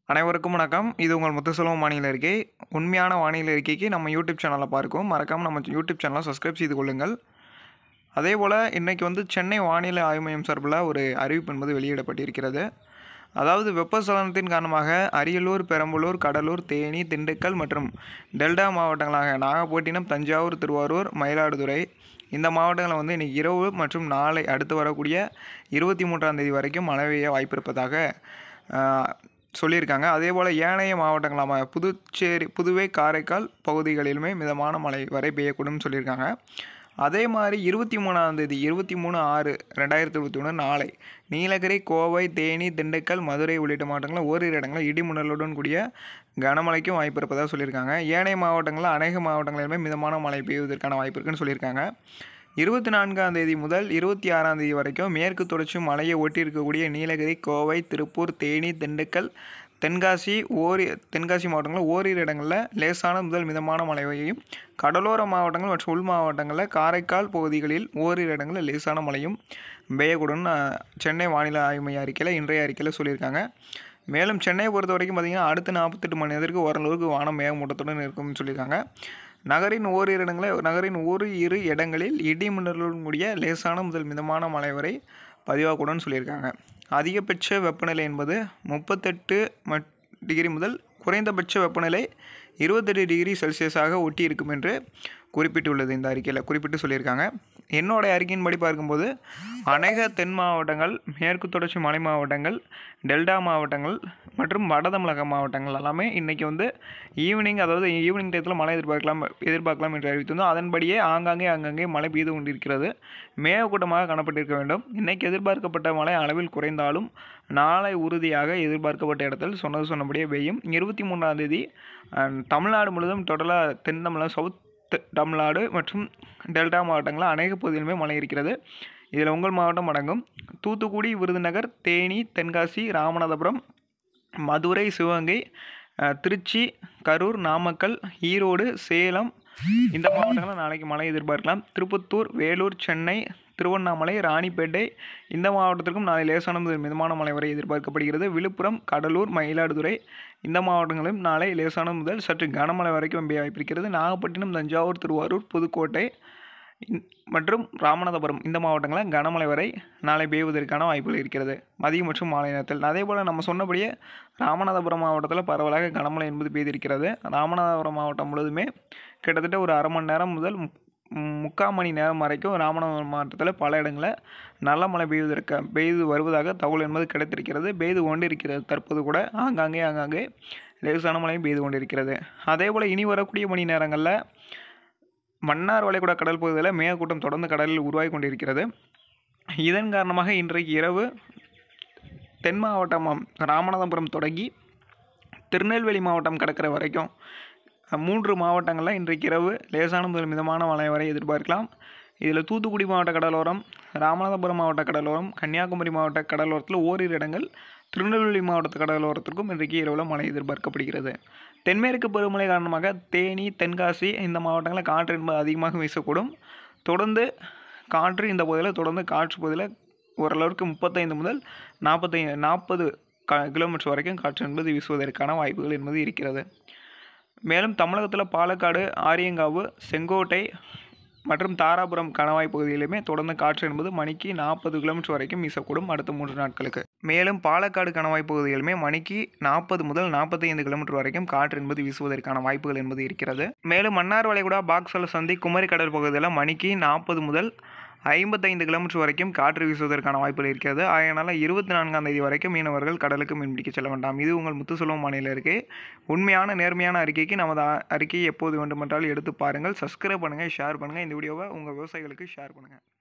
அனைவருக்கும் வணக்கம் இது உங்கள் முத்துசெல்வம் வானிலை அறிக்கை உண்மையான வானிலை அறிக்கைக்கு நம்ம யூடியூப் சேனலை பார்க்கும் மறக்காமல் நம்ம யூடியூப் சேனலை சப்ஸ்கிரைப் செய்து கொள்ளுங்கள் அதே போல் இன்றைக்கி வந்து சென்னை வானிலை ஆய்வு மையம் சார்பில் ஒரு அறிவிப்பு என்பது வெளியிடப்பட்டிருக்கிறது அதாவது வெப்பச்சலனத்தின் காரணமாக அரியலூர் பெரம்பலூர் கடலூர் தேனி திண்டுக்கல் மற்றும் டெல்டா மாவட்டங்களாக நாகப்பட்டினம் தஞ்சாவூர் திருவாரூர் மயிலாடுதுறை இந்த மாவட்டங்களில் வந்து இன்றைக்கி இரவு மற்றும் நாளை அடுத்து வரக்கூடிய இருபத்தி மூன்றாம் தேதி வரைக்கும் மழை பெய்ய வாய்ப்பு இருப்பதாக ஆஹ், சொல்லியிருக்காங்க அதே போல் ஏனைய மாவட்டங்களான புதுச்சேரி புதுவை காரைக்கால் பகுதிகளிலுமே மிதமான மழை வரை பெய்யக்கூடும்னு சொல்லியிருக்காங்க அதே மாதிரி இருபத்தி மூணாம் தேதி இருபத்தி மூணு ஆறு ரெண்டாயிரத்தி இருபத்தி ஒன்று நாளை நீலகிரி கோவை தேனி திண்டுக்கல் மதுரை உள்ளிட்ட மாவட்டங்களில் ஓரிரு இடங்களில் இடிமுடலுடன் கூடிய கனமழைக்கும் வாய்ப்பு இருப்பதாக சொல்லியிருக்காங்க ஏனைய மாவட்டங்களில் அநேக மாவட்டங்களிலுமே மிதமான மழை பெய்வதற்கான வாய்ப்பு இருக்குன்னு சொல்லியிருக்காங்க இருபத்தி நான்காம் தேதி முதல் இருபத்தி ஆறாம் தேதி வரைக்கும் மேற்கு தொடர்ச்சி மலையை ஒட்டி இருக்கக்கூடிய நீலகிரி கோவை திருப்பூர் தேனி திண்டுக்கல் தென்காசி ஓரி தென்காசி மாவட்டங்களில் ஓரிரு இடங்களில் லேசான முதல் மிதமான மழை பெய்யும் கடலோர மாவட்டங்கள் மற்றும் உள் மாவட்டங்களில் காரைக்கால் பகுதிகளில் ஓரிரு இடங்களில் லேசான மழையும் பெய்யக்கூடும்னு அஹ், சென்னை வானிலை ஆய்வு மைய அறிக்கையில் இன்றைய அறிக்கையில் சொல்லியிருக்காங்க மேலும் சென்னையை பொறுத்த வரைக்கும் பார்த்திங்கன்னா அடுத்த நாற்பத்தெட்டு மணி நேரத்திற்கு ஓரளவுக்கு வானம் மேகமூட்டத்துடன் இருக்கும்னு சொல்லியிருக்காங்க நகரின் ஓரிரு இடங்களில் நகரின் ஒரு இரு இடங்களில் இடி மின்னலுடன் கூடிய லேசான முதல் மிதமான மழை வரை பதிவாகக்கூடும்னு சொல்லியிருக்காங்க அதிகபட்ச வெப்பநிலை என்பது முப்பத்தெட்டு மட் டிகிரி முதல் குறைந்தபட்ச வெப்பநிலை இருபத்தெட்டு டிகிரி செல்சியஸாக ஒட்டி இருக்கும் என்று குறிப்பிட்டுள்ளது இந்த அறிக்கையில் குறிப்பிட்டு சொல்லியிருக்காங்க என்னோட அறிக்கையின்படி பார்க்கும்போது அநேக தென் மாவட்டங்கள் மேற்கு தொடர்ச்சி மலை மாவட்டங்கள் டெல்டா மாவட்டங்கள் மற்றும் வட தமிழக மாவட்டங்கள் எல்லாமே இன்றைக்கி வந்து ஈவினிங் அதாவது ஈவினிங் டயத்தில் மழை எதிர்பார்க்கலாம் எதிர்பார்க்கலாம் என்று அறிவித்திருந்தோம் அதன்படியே ஆங்காங்கே ஆங்காங்கே மழை பெய்து கொண்டிருக்கிறது மேகக்கூட்டமாக காணப்பட்டிருக்க வேண்டும் இன்றைக்கி எதிர்பார்க்கப்பட்ட மழை அளவில் குறைந்தாலும் நாளை உறுதியாக எதிர்பார்க்கப்பட்ட இடத்தில் சொன்னது சொன்னபடியே பெய்யும் இருபத்தி மூணாம் தேதி அஹ், தமிழ்நாடு முழுவதும் டோட்டலாக தென் தமிழகம் சவுத் தமிழ்நாடு மற்றும் டெல்டா மாவட்டங்களில் அநேக பகுதியிலுமே மழை இருக்கிறது இதில் உங்கள் மாவட்டம் அடங்கும் தூத்துக்குடி விருதுநகர் தேனி தென்காசி ராமநாதபுரம் மதுரை சிவகங்கை அஹ், திருச்சி கரூர் நாமக்கல் ஈரோடு சேலம் இந்த மாவட்டங்களில் நாளைக்கு மழை எதிர்பார்க்கலாம் திருப்பத்தூர் வேலூர் சென்னை திருவண்ணாமலை ராணிப்பேட்டை இந்த மாவட்டத்திற்கும் நாளை லேசான முதல் மிதமான மழை வரை எதிர்பார்க்கப்படுகிறது விழுப்புரம் கடலூர் மயிலாடுதுறை இந்த மாவட்டங்களிலும் நாளை லேசான முதல் சற்று கனமழை வரைக்கும் பெய்ய வாய்ப்பிருக்கிறது நாகப்பட்டினம் தஞ்சாவூர் திருவாரூர் புதுக்கோட்டை இந்- மற்றும் ராமநாதபுரம் இந்த மாவட்டங்களில் கனமழை வரை நாளை பெய்வதற்கான வாய்ப்புகள் இருக்கிறது மதியம் மற்றும் மாலை நேரத்தில் அதே போல் நம்ம சொன்னபடியே ராமநாதபுரம் மாவட்டத்தில் பரவலாக கனமழை என்பது பெய்திருக்கிறது ராமநாதபுரம் மாவட்டம் முழுவதுமே கிட்டத்தட்ட ஒரு அரை மணி நேரம் முதல் மு- ம், முக்கால் மணி நேரம் வரைக்கும் ராமநாதபுரம் மாவட்டத்தில் பல இடங்களில் நல்ல மழை பெய்வதற்கு பெய்து வருவதாக தகவல் என்பது கிடைத்திருக்கிறது பெய்து கொண்டிருக்கிறது தற்போது கூட ஆங்காங்கே ஆங்காங்கே லேசான மழையும் பெய்து கொண்டிருக்கிறது அதே போல் இனி வரக்கூடிய மணி நேரங்களில் மன்னார் வளைகுடா கடல் பகுதியில் மேகக்கூட்டம் தொடர்ந்து கடலில் உருவாகி கொண்டிருக்கிறது இதன் காரணமாக இன்றைக்கு இரவு தென் மாவட்டம் ராமநாதபுரம் தொடங்கி திருநெல்வேலி மாவட்டம் கடற்கரை வரைக்கும் அஹ், மூன்று மாவட்டங்களில் இன்றைக்கு இரவு லேசான முதல் மிதமான மழை வரை எதிர்பார்க்கலாம் இதில் தூத்துக்குடி மாவட்ட கடலோரம் ராமநாதபுரம் மாவட்ட கடலோரம் கன்னியாகுமரி மாவட்ட கடலோரத்தில் ஓரிரு இடங்கள் திருநெல்வேலி மாவட்ட கடலோரத்திற்கும் இன்றைக்கு இரவில் மழை எதிர்பார்க்கப்படுகிறது தென்மேற்கு பருவமழை காரணமாக தேனி தென்காசி இந்த மாவட்டங்களில் காற்று என்பது அதிகமாக வீசக்கூடும் தொடர்ந்து காற்று இந்த பகுதியில் தொடர்ந்து காற்று பகுதியில் ஓரளவுக்கு முப்பத்தைந்து முதல் நாற்பத்தைந்து நாற்பது க கிலோமீட்டர் வரைக்கும் காற்று என்பது வீசுவதற்கான வாய்ப்புகள் என்பது இருக்கிறது மேலும் தமிழகத்தில் பாலக்காடு ஆரியங்காவு செங்கோட்டை மற்றும் தாராபுரம் கணவாய் பகுதியிலுமே தொடர்ந்து காற்று என்பது மணிக்கு நாற்பது கிலோமீட்டர் வரைக்கும் வீசக்கூடும் அடுத்த மூன்று நாட்களுக்கு மேலும் பாலக்காடு கணவாய் பகுதியிலுமே மணிக்கு நாற்பது முதல் நாற்பத்தைந்து கிலோமீட்டர் வரைக்கும் காற்று என்பது வீசுவதற்கான வாய்ப்புகள் என்பது இருக்கிறது மேலும் மன்னார் வளைகுடா பாக்ஸல சந்தி குமரி கடல் பகுதியில் மணிக்கு நாற்பது முதல் ஐம்பத்தைந்து கிலோமீட்டர் வரைக்கும் காற்று வீசுவதற்கான வாய்ப்புகள் இருக்கிறது அதனால் இருபத்தி நான்காம் தேதி வரைக்கும் மீனவர்கள் கடலுக்கு மீன்பிடிக்க செல்ல வேண்டாம் இது உங்கள் முத்துசெல்வம் மாநில இருக்கை உண்மையான நேர்மையான அறிக்கைக்கு நமது அ- அறிக்கையை எப்போது வேண்டுமென்றாலும் எடுத்து பாருங்கள் சப்ஸ்கிரைப் பண்ணுங்கள் ஷேர் பண்ணுங்கள் இந்த வீடியோவை உங்கள் விவசாயிகளுக்கு ஷேர் பண்ணுங்கள்